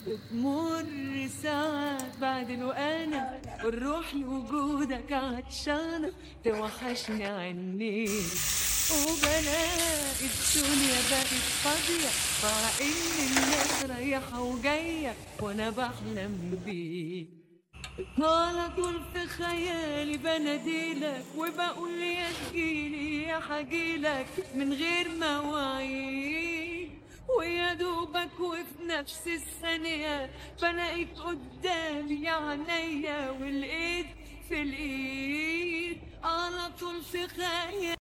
بتمر ساعات بعد الوقانة والروح لوجودك عطشانة توحشني عنيك وبلاقي الدنيا بقت فاضية مع إن الناس رايحة وجاية وأنا بحلم بيك على طول في خيالي بناديلك وبقول يا تجيلي يا حجيلك من غير مواعيد ويا دوبك وفي نفس الثانية بلاقيك قدامي يا عينيا والايد في الايد على طول في خيالي